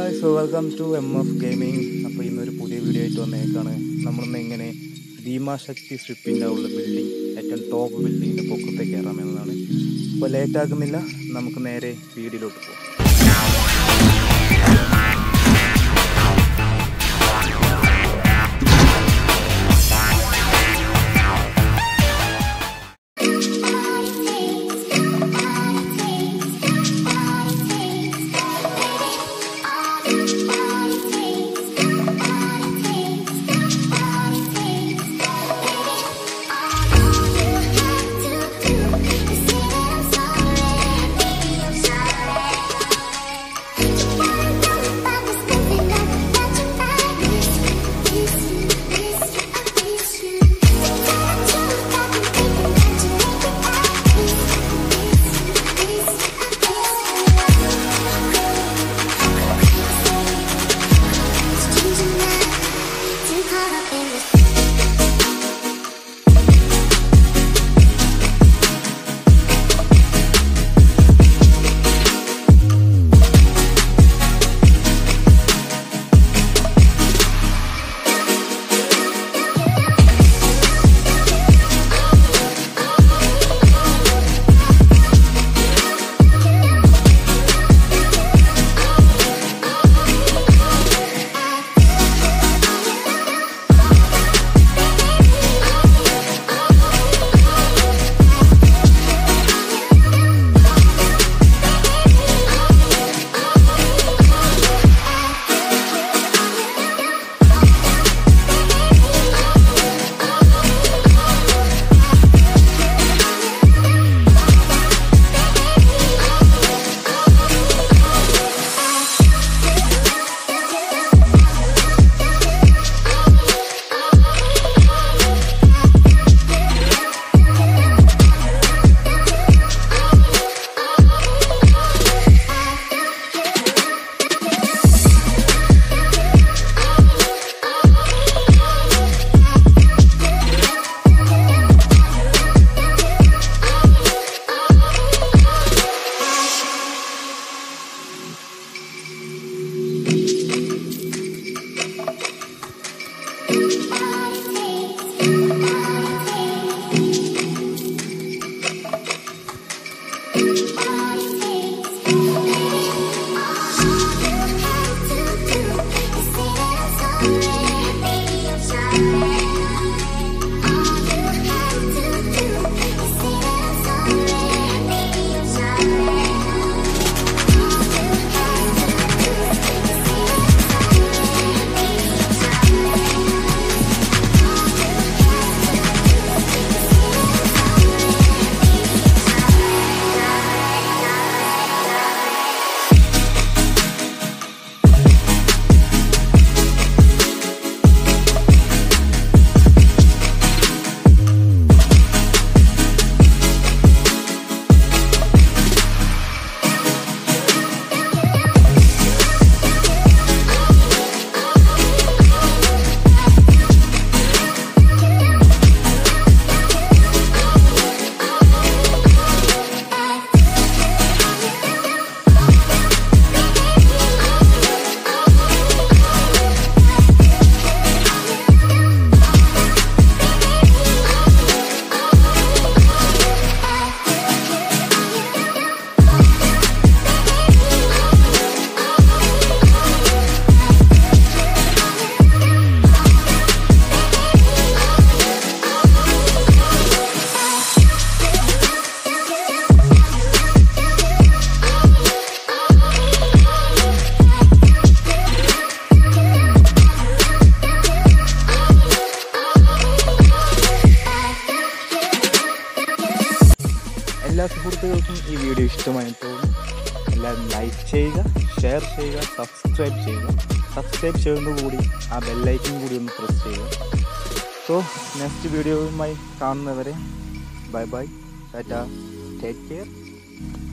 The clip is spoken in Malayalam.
guys welcome to M F gaming അപ്പോൾ ഇന്നൊരു പുതിയ വീഡിയോ ആയിട്ട് വന്നേക്കാണ് നമ്മളിന്ന് എങ്ങനെ ഭീമാശക്തി സ്ട്രിപ്പിൻ്റെ ഉള്ള ബിൽഡിംഗ് ഏറ്റവും ടോപ്പ് ബിൽഡിങ്ങിൻ്റെ പൊക്കത്തെ കയറാമെന്നതാണ് അപ്പോൾ ലേറ്റ് ആക്കുന്നില്ല നമുക്ക് നേരെ വീഡിയോയിലോട്ട് പോകാം എല്ലാ സുഹൃത്തുക്കൾക്കും ഈ വീഡിയോ ഇഷ്ടമായി തോന്നും എല്ലാവരും ലൈക്ക് ചെയ്യുക ഷെയർ ചെയ്യുക സബ്സ്ക്രൈബ് ചെയ്യുക സബ്സ്ക്രൈബ് ചെയ്യുന്നതുകൂടി ആ ബെല്ലൈക്കൻ കൂടി ഒന്ന് പ്രസ് ചെയ്യുക സോ നെക്സ്റ്റ് വീഡിയോയുമായി കാണുന്നവരെ ബൈ ബൈ ടാറ്റ ടേക്ക് കെയർ